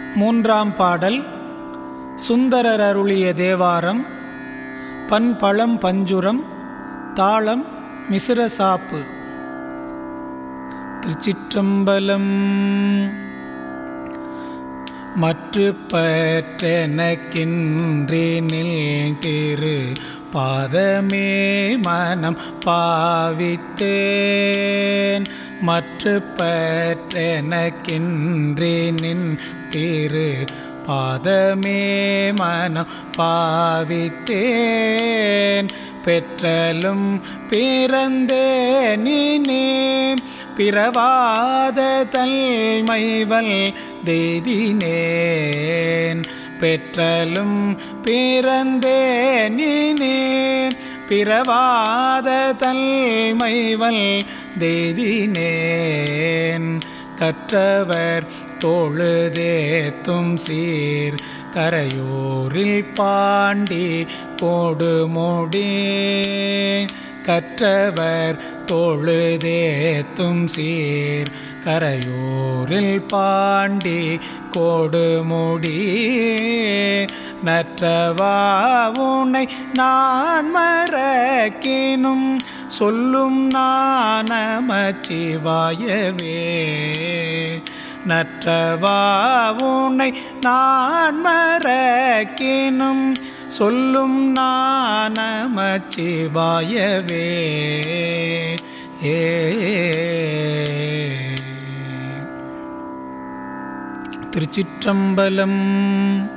மூன்றாம் பாடல் சுந்தரர் அருளிய தேவாரம் பண்பழம் பஞ்சுரம் தாளம் மிசிரசாப்பு திருச்சிற்றம்பலம் மற்று பற்றெனக்கின்றேனில் திரு பாதமே மனம் பாவித்தேன் மற்று பற்றெனக்கின்றேனின் திரு பாதமே மனம் பாவித்தேன் பெற்றலும் பிறந்தேனினே பிறவாத தல்மைவல் தெய்தினேன் பெற்றலும் பிறந்தேனினே பிறவாத தல்மைவல் தெய்தினேன் கற்றவர் தொழுதேத்தும் சீர் கரையூரில் பாண்டி கொடுமுடி கற்றவர் தொழுதேத்தும் சீர் கரையூரில் பாண்டி கொடுமுடி நற்றவா உனை நான் மறக்கினும் சொல்லும் நானமச்சிவாயவே நற்றவா உனை நான் மறக்கினும் சொல்லும் நானமச்சிவாயவே ஏ திருச்சிற்றம்பலம்